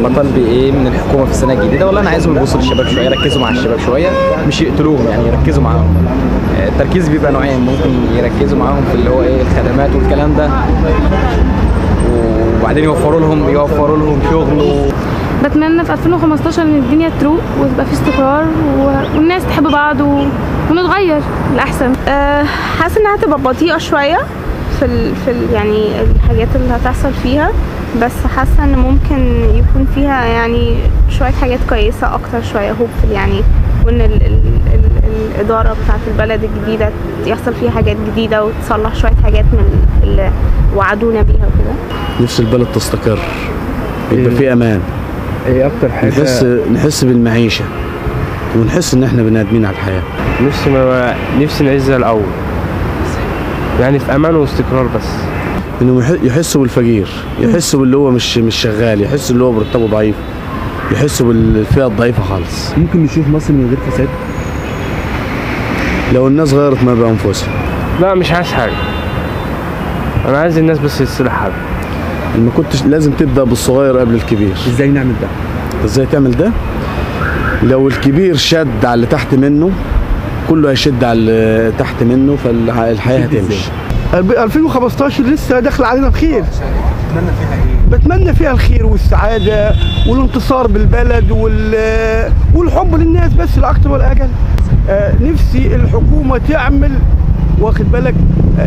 بطالب ايه من الحكومه في السنه الجديده والله انا عايزهم يبصوا للشباب شويه يركزوا مع الشباب شويه مش يقتلوهم يعني يركزوا معاهم آه، التركيز بيبقى نوعين ممكن يركزوا معاهم في اللي هو ايه الخدمات والكلام ده وبعدين يوفروا لهم يوفروا لهم شغل و... بتمنى في 2015 ان الدنيا تروق ويبقى في استقرار و- والناس تحب بعض و... ونتغير لأحسن أه حاسه انها هتبقى بطيئه شويه في ال في ال يعني الحاجات اللي هتحصل فيها بس حاسه ان ممكن يكون فيها يعني شويه حاجات كويسه اكتر شويه هوبفل يعني وان ال ال ال الاداره بتاعه البلد الجديده يحصل فيها حاجات جديده وتصلح شويه حاجات من اللي وعدونا بيها وكده نفس البلد تستقر يبقى في امان ايه اكتر حاجه نحس نحس بالمعيشه ونحس ان احنا بني ادمين على الحياه نفسي ما نفسي نعيش زي الاول يعني في امان واستقرار بس انهم يح- يحسوا بالفقير يحسوا باللي هو مش مش شغال يحسوا اللي هو مرتبه ضعيف يحسوا بالفئه الضعيفه خالص ممكن نشوف مصر من غير فساد لو الناس غيرت ما بانفسها لا مش عايز حاجه انا عايز الناس بس يصلح حاجه ما كنتش لازم تبدا بالصغير قبل الكبير ازاي نعمل ده ازاي تعمل ده لو الكبير شد على اللي تحت منه كله هيشد على اللي تحت منه فالحياه شد هتمشي 2015 لسه داخل علينا بخير بتمنى فيها الخير والسعادة والانتصار بالبلد وال... والحب للناس بس لا أكتر ولا أقل آه، نفسي الحكومة تعمل واخد بالك آه،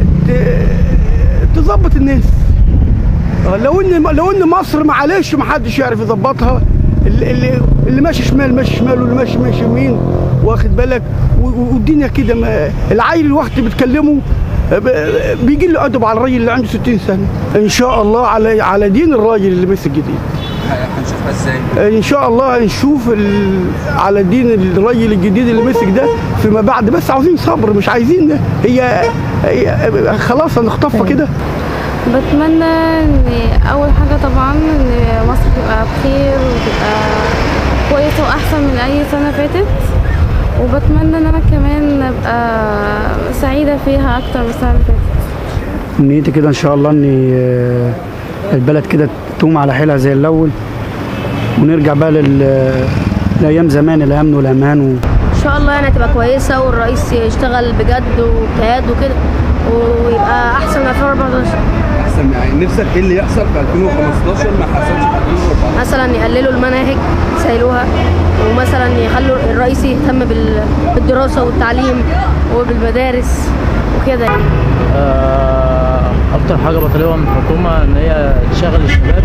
ت- تظبط الناس آه، لو ان لو ان مصر معلش ما حدش يعرف يظبطها اللي اللي, اللي ماشي شمال ماشي شمال واللي ماشي ماشي يمين واخد بالك و- و- والدنيا كده ما- العيل الوقت بتكلمه آه، ب- بيجي له ادب على الراجل اللي عنده 60 سنه ان شاء الله على على دين الراجل اللي مسك جديد هنشوفها ازاي ان شاء الله نشوف ال... على دين الراجل الجديد اللي مسك ده فيما بعد بس عاوزين صبر مش عايزين هي, هي خلاص هنخطفها كده بتمنى ان اول حاجة طبعا ان مصر تبقى بخير وتبقى كويسة واحسن من اي سنة فاتت وبتمنى ان انا كمان ابقى سعيدة فيها اكتر من السنة اللي فاتت نيتي كده ان شاء الله ان آه، البلد كده تقوم على حيلها زي الاول ونرجع بقى لل لايام زمان الامن والامان و... ان شاء الله يعني تبقى كويسه والرئيس يشتغل بجد واجتهاد وكده ويبقى احسن من 2014 احسن يعني نفسك ايه اللي يحصل في 2015 ما حصلش في 2014 مثلا يقللوا المناهج يسهلوها ومثلا يخلوا الرئيس يهتم بال- بالدراسه والتعليم وبالمدارس وكده يعني آه، اكتر حاجه بطالبها من الحكومه ان هي تشغل الشباب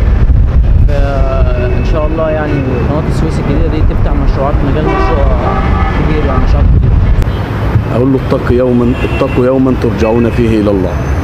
ف- ان شاء الله يعني قناه السويس الجديده دي تفتح مشروعات مجال مشروع كبير يعني مشروع كبير اقول له اتقوا يوما اتقوا يوما ترجعون فيه الى الله